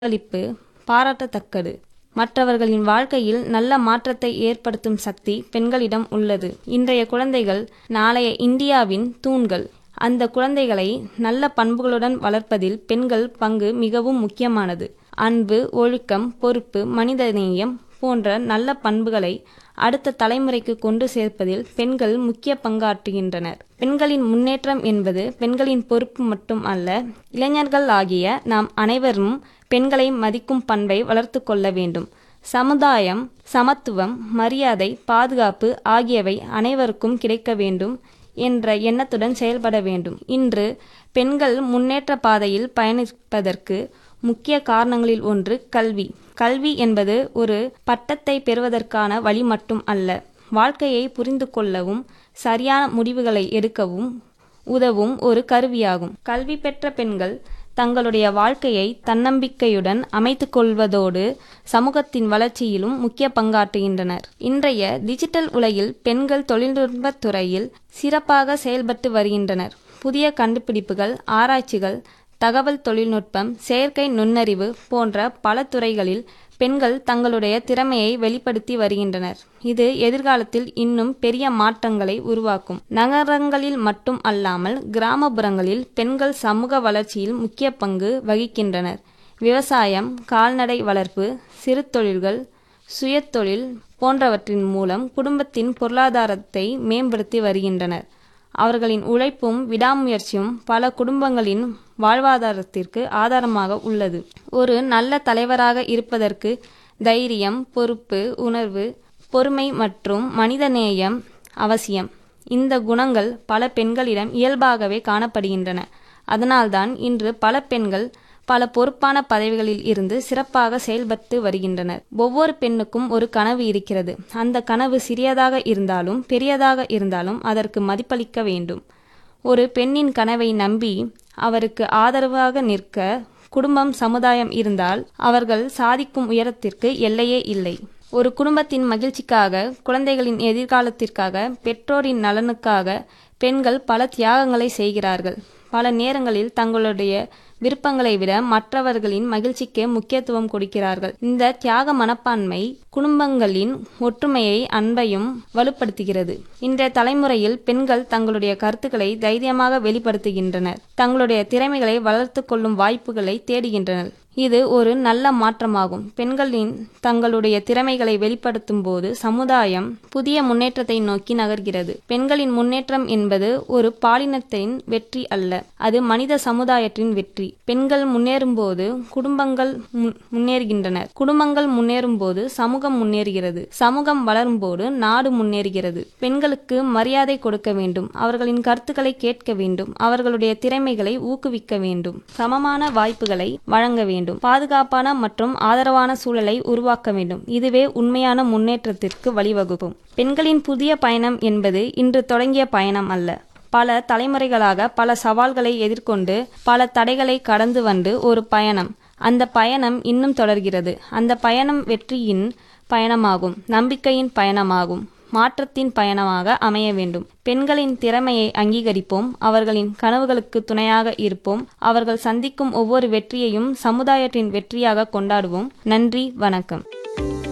பங்களிப்பு பாராட்டத்தக்கது மற்றவர்களின் வாழ்க்கையில் நல்ல மாற்றத்தை ஏற்படுத்தும் சக்தி பெண்களிடம் உள்ளது இன்றைய குழந்தைகள் நாளைய இந்தியாவின் தூண்கள் அந்த குழந்தைகளை நல்ல பண்புகளுடன் வளர்ப்பதில் பெண்கள் பங்கு மிகவும் முக்கியமானது அன்பு ஒழுக்கம் பொறுப்பு மனிதநேயம் போன்ற நல்ல பண்புகளை அடுத்த தலைமுறைக்கு கொண்டு சேர்ப்பதில் பெண்கள் முக்கிய பங்காற்றுகின்றனர் பெண்களின் முன்னேற்றம் என்பது பெண்களின் பொறுப்பு மட்டும் அல்ல இளைஞர்கள் ஆகிய நாம் அனைவரும் பெண்களை மதிக்கும் பண்பை வளர்த்து கொள்ள வேண்டும் சமுதாயம் சமத்துவம் மரியாதை பாதுகாப்பு ஆகியவை அனைவருக்கும் கிடைக்க வேண்டும் என்ற எண்ணத்துடன் செயல்பட வேண்டும் இன்று பெண்கள் முன்னேற்ற பாதையில் பயணிப்பதற்கு முக்கிய காரணங்களில் ஒன்று கல்வி கல்வி என்பது ஒரு பட்டத்தை பெறுவதற்கான வழி மட்டும் அல்ல வாழ்க்கையை புரிந்து கொள்ளவும் சரியான முடிவுகளை எடுக்கவும் உதவும் ஒரு கருவியாகும் கல்வி பெற்ற பெண்கள் தங்களுடைய வாழ்க்கையை தன்னம்பிக்கையுடன் அமைத்துக் கொள்வதோடு சமூகத்தின் வளர்ச்சியிலும் முக்கிய பங்காற்றுகின்றனர் இன்றைய டிஜிட்டல் உலகில் பெண்கள் தொழில்நுட்பத் துறையில் சிறப்பாக செயல்பட்டு வருகின்றனர் புதிய கண்டுபிடிப்புகள் ஆராய்ச்சிகள் தகவல் தொழில்நுட்பம் செயற்கை நுண்ணறிவு போன்ற பல துறைகளில் பெண்கள் தங்களுடைய திறமையை வெளிப்படுத்தி வருகின்றனர் இது எதிர்காலத்தில் இன்னும் பெரிய மாற்றங்களை உருவாக்கும் நகரங்களில் மட்டும் அல்லாமல் கிராமப்புறங்களில் பெண்கள் சமூக வளர்ச்சியில் முக்கிய பங்கு வகிக்கின்றனர் விவசாயம் கால்நடை வளர்ப்பு சிறு தொழில்கள் சுயதொழில் போன்றவற்றின் மூலம் குடும்பத்தின் பொருளாதாரத்தை மேம்படுத்தி வருகின்றனர் அவர்களின் உழைப்பும் விடாமுயற்சியும் பல குடும்பங்களின் வாழ்வாதாரத்திற்கு ஆதாரமாக உள்ளது ஒரு நல்ல தலைவராக இருப்பதற்கு தைரியம் பொறுப்பு உணர்வு பொறுமை மற்றும் மனிதநேயம் அவசியம் இந்த குணங்கள் பல பெண்களிடம் இயல்பாகவே காணப்படுகின்றன அதனால்தான் இன்று பல பெண்கள் பல பொறுப்பான பதவிகளில் இருந்து சிறப்பாக செயல்பட்டு வருகின்றனர் ஒவ்வொரு பெண்ணுக்கும் ஒரு கனவு இருக்கிறது அந்த கனவு சிறியதாக இருந்தாலும் பெரியதாக இருந்தாலும் அதற்கு மதிப்பளிக்க வேண்டும் ஒரு பெண்ணின் கனவை நம்பி அவருக்கு ஆதரவாக நிற்க குடும்பம் சமுதாயம் இருந்தால் அவர்கள் சாதிக்கும் உயரத்திற்கு எல்லையே இல்லை ஒரு குடும்பத்தின் மகிழ்ச்சிக்காக குழந்தைகளின் எதிர்காலத்திற்காக பெற்றோரின் நலனுக்காக பெண்கள் பல தியாகங்களை செய்கிறார்கள் பல நேரங்களில் தங்களுடைய விருப்பங்களை விட மற்றவர்களின் மகிழ்ச்சிக்கே முக்கியத்துவம் கொடுக்கிறார்கள் இந்த தியாக மனப்பான்மை குடும்பங்களின் ஒற்றுமையை அன்பையும் வலுப்படுத்துகிறது இன்றைய தலைமுறையில் பெண்கள் தங்களுடைய கருத்துக்களை தைரியமாக வெளிப்படுத்துகின்றனர் தங்களுடைய திறமைகளை வளர்த்து கொள்ளும் வாய்ப்புகளை தேடுகின்றனர் இது ஒரு நல்ல மாற்றமாகும் பெண்களின் தங்களுடைய திறமைகளை வெளிப்படுத்தும் போது சமுதாயம் புதிய முன்னேற்றத்தை நோக்கி நகர்கிறது பெண்களின் முன்னேற்றம் என்பது ஒரு பாலினத்தின் வெற்றி அல்ல அது மனித சமுதாயத்தின் வெற்றி பெண்கள் முன்னேறும் போது குடும்பங்கள் முன்னேறுகின்றன குடும்பங்கள் முன்னேறும் போது சமூகம் முன்னேறுகிறது சமூகம் வளரும் போது நாடு முன்னேறுகிறது பெண்களுக்கு மரியாதை கொடுக்க வேண்டும் அவர்களின் கருத்துக்களை கேட்க வேண்டும் அவர்களுடைய திறமைகளை ஊக்குவிக்க வேண்டும் சமமான வாய்ப்புகளை வழங்க வேண்டும் வேண்டும் பாதுகாப்பான மற்றும் ஆதரவான சூழலை உருவாக்க வேண்டும் இதுவே உண்மையான முன்னேற்றத்திற்கு வழிவகுக்கும் பெண்களின் புதிய பயணம் என்பது இன்று தொடங்கிய பயணம் அல்ல பல தலைமுறைகளாக பல சவால்களை எதிர்கொண்டு பல தடைகளை கடந்து வந்து ஒரு பயணம் அந்த பயணம் இன்னும் தொடர்கிறது அந்த பயணம் வெற்றியின் பயணமாகும் நம்பிக்கையின் பயணமாகும் மாற்றத்தின் பயணமாக அமைய வேண்டும் பெண்களின் திறமையை அங்கீகரிப்போம் அவர்களின் கனவுகளுக்கு துணையாக இருப்போம் அவர்கள் சந்திக்கும் ஒவ்வொரு வெற்றியையும் சமுதாயத்தின் வெற்றியாக கொண்டாடுவோம் நன்றி வணக்கம்